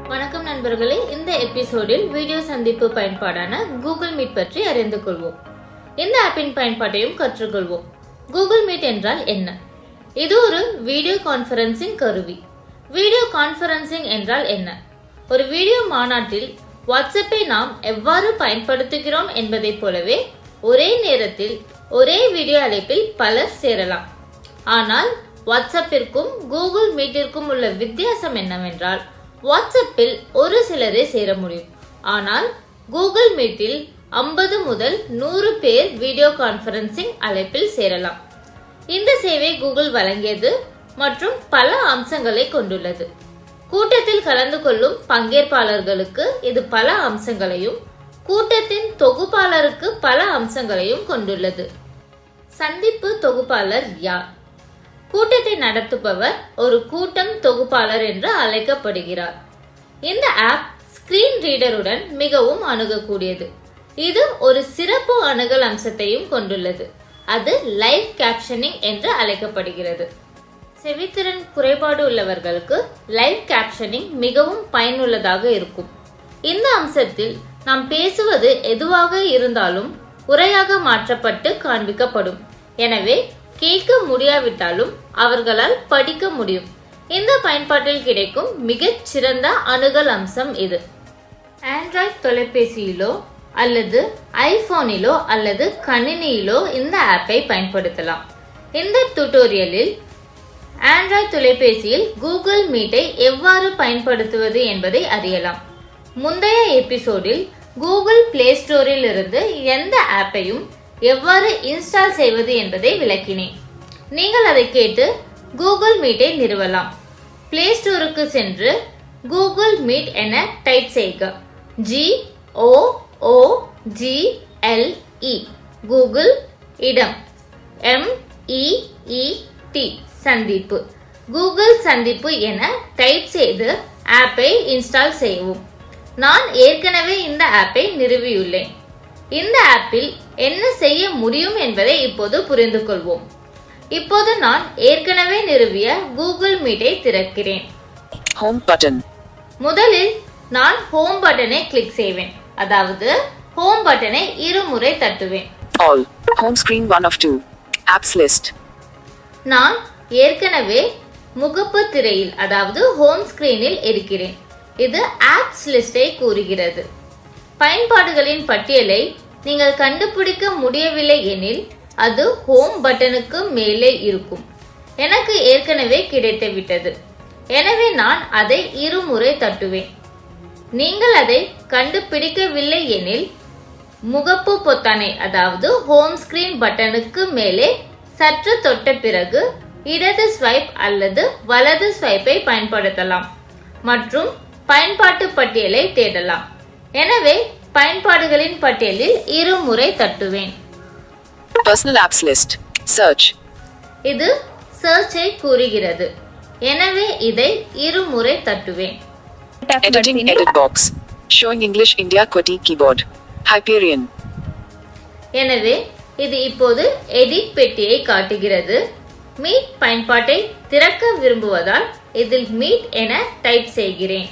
வணக்கம் நண்பர்களே இந்த எபிசோடில் வீடியோ சந்திப்பு பயன்பாடான கூகுள் மீட் பற்றி அறிந்து கொள்வோம் இந்த ஆப்பின் பயன்பாட்டையும் கற்றுக்கொள்வோம் கூகுள் மீட் என்றால் என்ன இது ஒரு வீடியோ கான்ஃபரன்சிங் கருவி வீடியோ கான்ஃபரன்சிங் என்றால் என்ன ஒரு வீடியோ மாநாட்டில் வாட்ஸ்அப்பை நாம் எவ்வாறு பயன்படுத்துகிறோம் என்பதைப் போலவே ஒரே நேரத்தில் ஒரே வீடியோ அழைப்பில் பலர் சேரலாம் ஆனால் வாட்ஸ்அப்பிற்கும் கூகுள் மீட்டிற்கும் உள்ள வித்தியாசம் என்னவென்றால் வாட்ஸ்அப்பில் ஒரு சிலரே சேர முடியும் ஆனால் கூகுள் மீட்டில் ஐம்பது முதல் நூறு பேர் வீடியோ கான்ஃபரன்சிங் அழைப்பில் சேரலாம் இந்த சேவை கூகுள் வழங்கியது மற்றும் பல அம்சங்களை கொண்டுள்ளது கூட்டத்தில் கலந்து கொள்ளும் பங்கேற்பாளர்களுக்கு இது பல அம்சங்களையும் கூட்டத்தின் தொகுப்பாளருக்கு பல அம்சங்களையும் கொண்டுள்ளது சந்திப்பு தொகுப்பாளர் யார் கூட்டத்தை நடத்துபவர் ஒரு கூட்டம் தொகுப்பாளர் என்று அழைக்கப்படுகிறார் இந்த ஆப் ஸ்கிரீன் ரீடருடன் மிகவும் அணுகக்கூடியது இது ஒரு சிறப்பு அணுகல் அம்சத்தையும் கொண்டுள்ளது அது லைவ் கேப்ஷனிங் என்று அழைக்கப்படுகிறது செவித்திறன் குறைபாடு உள்ளவர்களுக்கு லைவ் கேப்ஷனிங் மிகவும் பயனுள்ளதாக இருக்கும் இந்த அம்சத்தில் நாம் பேசுவது எதுவாக இருந்தாலும் உரையாக மாற்றப்பட்டு காண்பிக்கப்படும் எனவே கேட்க முடியாவிட்டாலும் அவர்களால் படிக்க முடியும் இந்த பயன்பாட்டில் கிடைக்கும் மிகச் சிறந்த அணுகல் அம்சம் இது ஆண்ட்ராய்ட் தொலைபேசியிலோ அல்லது ஐபோனிலோ அல்லது கணினியிலோ இந்த ஆப்பை பயன்படுத்தலாம் இந்த டுட்டோரியலில் ஆண்ட்ராய்ட் தொலைபேசியில் கூகுள் மீட்டை எவ்வாறு பயன்படுத்துவது என்பதை அறியலாம் முந்தைய எபிசோடில் கூகுள் பிளே ஸ்டோரில் இருந்து எந்த ஆப்பையும் எவ்வாறு இன்ஸ்டால் செய்வது என்பதை விளக்கினேன் நீங்கள் அதை கேட்டு கூகுள் மீட்டை நிறுவலாம் பிளே ஸ்டோருக்கு சென்று கூகுள் மீட் என டைப் செய்க G O O G L E Google இடம் எம் இ இ டி சந்திப்பு கூகுள் சந்திப்பு என டைப் செய்து ஆப்பை இன்ஸ்டால் செய்யவும் நான் ஏற்கனவே இந்த ஆப்பை நிறுவியுள்ளேன் இந்த ஆப்பில் என்ன செய்ய முடியும் என்பதை இப்போது புரிந்து கொள்வோம் இப்போது நான் ஏற்கனவே நிறுவிய கூகுள் மீட்டை திறக்கிறேன் Home button. முதலில் நான் ஹோம் பட்டனை கிளிக் செய்வேன் அதாவது ஹோம் பட்டனை இருமுறை தட்டுவேன் All. Home screen 1 of 2. Apps list. நான் ஏற்கனவே முகப்பு திரையில் அதாவது ஹோம் ஸ்கிரீனில் இருக்கிறேன் இது ஆப்ஸ் லிஸ்டை கூறுகிறது பயன்பாடுகளின் பட்டியலை நீங்கள் கண்டுபிடிக்க முடியவில்லை எனில் அது ஹோம் பட்டனுக்கு மேலே இருக்கும் எனக்கு ஏற்கனவே கிடைத்துவிட்டது எனவே நான் அதை இருமுறை தட்டுவேன் நீங்கள் அதை கண்டுபிடிக்கவில்லை எனில் முகப்பு பொத்தானை அதாவது ஹோம் ஸ்கிரீன் பட்டனுக்கு மேலே சற்று தொட்ட பிறகு இடது ஸ்வைப் அல்லது வலது ஸ்வைப்பை பயன்படுத்தலாம் மற்றும் பயன்பாட்டு பட்டியலை தேடலாம் எனவே பயன்பாடுகளின் பட்டியலில் இருமுறை தட்டுவேன் Personal apps list. Search. இது சர்ச்சை கூறுகிறது எனவே இதை இருமுறை தட்டுவேன் Editing edit box. Showing English India QWERTY keyboard. Hyperion. எனவே இது இப்போது எடிட் பெட்டியை காட்டுகிறது மீட் பயன்பாட்டை திறக்க விரும்புவதால் இதில் மீட் என டைப் செய்கிறேன்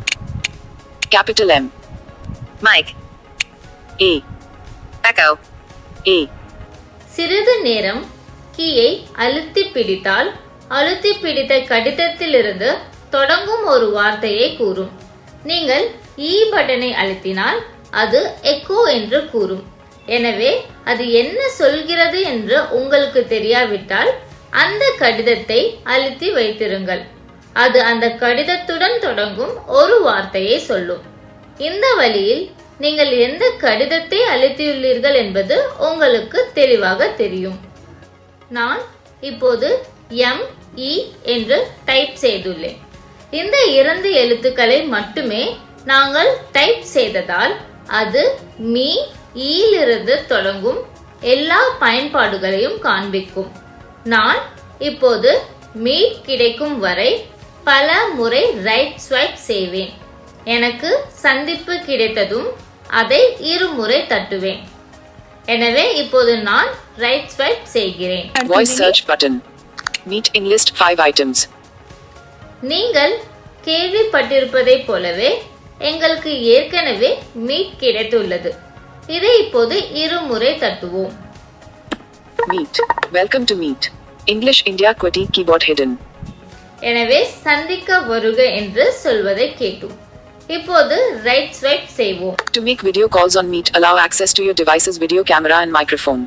Capital M. Mike, A. Echo, A. சிறிது நேரம் கீயை அழுத்தி பிடித்தால் அழுத்தி பிடித்த கடிதத்திலிருந்து தொடங்கும் ஒரு வார்த்தையை கூறும் நீங்கள் இ பட்டனை அழுத்தினால் அது எக்கோ என்று கூறும் எனவே அது என்ன சொல்கிறது என்று உங்களுக்கு தெரியாவிட்டால் அந்த கடிதத்தை அழுத்தி வைத்திருங்கள் அது அந்த கடிதத்துடன் தொடங்கும் ஒரு வார்த்தையை சொல்லும் இந்த வழியில் நீங்கள் எந்த கடிதத்தை அழுத்தியுள்ளீர்கள் என்பது உங்களுக்கு தெளிவாக தெரியும் நான் இப்போது எம் இ என்று டைப் செய்துள்ளேன் இந்த இரண்டு எழுத்துக்களை மட்டுமே நாங்கள் டைப் செய்ததால் அது மீ ஈலிருந்து தொடங்கும் எல்லா பயன்பாடுகளையும் காண்பிக்கும் நான் இப்போது மீட் கிடைக்கும் வரை பல முறை ரைட் ஸ்வைப் செய்வேன் எனக்கு சந்திப்பு கிடைத்ததும் அதை இருமுறை தட்டுவேன் எனவே இப்போது நான் ரைட் ஸ்வைப் செய்கிறேன் Voice search button. Meet in list 5 items. நீங்கள் கேள்விப்பட்டிருப்பதைப் போலவே எங்களுக்கு ஏற்கனவே மீட் கிடைத்துள்ளது இதை இப்போது இருமுறை தட்டுவோம் Meet. Welcome to Meet. English India QWERTY keyboard hidden. எனவே சந்திக்க வருக என்று சொல்வதை கேட்டோம் இப்போது ரைட் ஸ்வைப் செய்வோம் To make video calls on Meet, allow access to your device's video camera and microphone.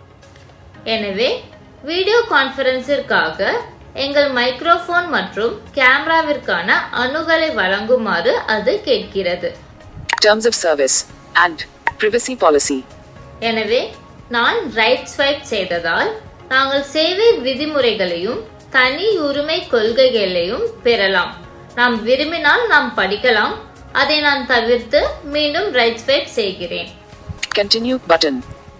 எனவே வீடியோ கான்ஃபரன்ஸிற்காக எங்கள் மைக்ரோஃபோன் மற்றும் கேமராவிற்கான அணுகலை வழங்குமாறு அது கேட்கிறது Terms of service and privacy policy. எனவே நான் ரைட் ஸ்வைப் செய்ததால் நாங்கள் சேவை விதிமுறைகளையும் தனி உரிமை கொள்கைகளையும் பெறலாம் நாம் விரும்பினால் நாம் படிக்கலாம் அதை நான் தவிர்த்து மீண்டும் ரைட் ஸ்வைப் செய்கிறேன் Continue button.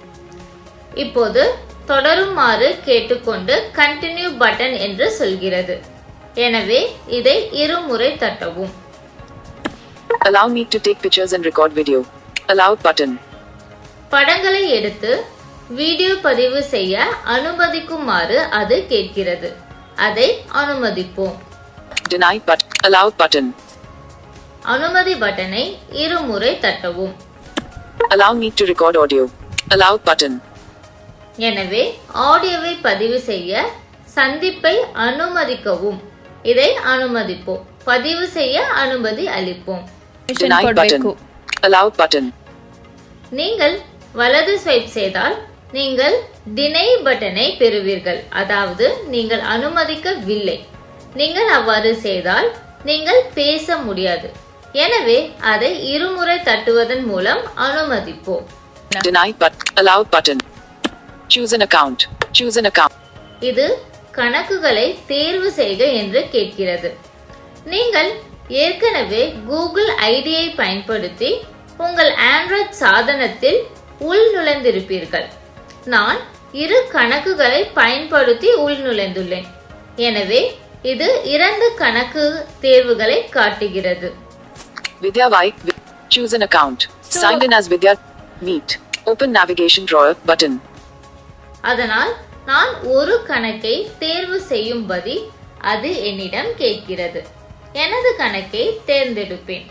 இப்போது தொடருமாறு கேட்டுக்கொண்டு கண்டினியூ பட்டன் என்று சொல்கிறது எனவே இதை இருமுறை தட்டவும் Allow Meet to take pictures and record video. Allow button. படங்களை எடுத்து வீடியோ பதிவு செய்ய அனுமதிக்குமாறு அது கேட்கிறது அதை அனுமதிப்போம் Deny but allow button. அனுமதி பட்டனை இருமுறை தட்டவும் Allow Meet to record audio. Allow button. எனவே ஆடியோவை பதிவு செய்ய சந்திப்பை அனுமதிக்கவும் இதை அனுமதிப்போம் பதிவு செய்ய அனுமதி அளிப்போம் Deny button. Allow button. நீங்கள் வலது ஸ்வைப் செய்தால் நீங்கள் டினை பட்டனை பெறுவீர்கள் அதாவது நீங்கள் அனுமதிக்கவில்லை நீங்கள் அவ்வாறு செய்தால் நீங்கள் பேச முடியாது எனவே அதை இருமுறை தட்டுவதன் மூலம் அனுமதிப்போம் Deny but allow button. Choose an account. Choose an account. இது கணக்குகளை தேர்வு செய்க என்று கேட்கிறது நீங்கள் ஏற்கனவே கூகுள் ஐடியை பயன்படுத்தி உங்கள் ஆண்ட்ராய்ட் சாதனத்தில் உள் நுழைந்திருப்பீர்கள் நான் இரு கணக்குகளை பயன்படுத்தி உள் நுழைந்துள்ளேன் எனவே இது இரண்டு கணக்கு தேர்வுகளை காட்டுகிறது Vidya Y. Vi- Choose an account. Signed in as Vidya. Meet. Open navigation drawer button. அதனால் நான் ஒரு கணக்கை தேர்வு செய்யும்படி அது என்னிடம் கேட்கிறது எனது கணக்கை தேர்ந்தெடுப்பேன்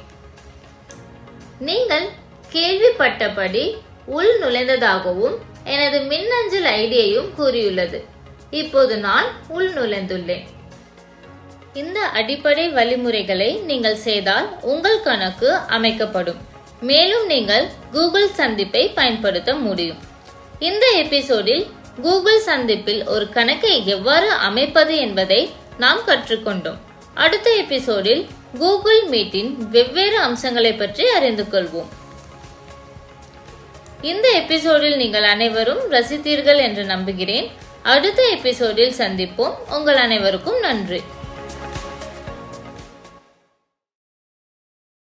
நீங்கள் கேள்விப்பட்டபடி உள் நுழைந்ததாகவும் எனது மின்னஞ்சல் ஐடியையும் கூறியுள்ளது இப்போது நான் உள் நுழைந்துள்ளேன் இந்த அடிப்படை வழிமுறைகளை நீங்கள் செய்தால் உங்கள் கணக்கு அமைக்கப்படும் மேலும் நீங்கள் கூகுள் சந்திப்பை பயன்படுத்த முடியும் இந்த எபிசோடில் கூகுள் சந்திப்பில் ஒரு கணக்கை எவ்வாறு அமைப்பது என்பதை நாம் கற்றுக்கொண்டோம் அடுத்த எபிசோடில் கூகுள் மீட்டின் வெவ்வேறு அம்சங்களை பற்றி அறிந்து கொள்வோம் இந்த எபிசோடில் நீங்கள் அனைவரும் ரசித்தீர்கள் என்று நம்புகிறேன் அடுத்த எபிசோடில் சந்திப்போம் உங்கள் அனைவருக்கும் நன்றி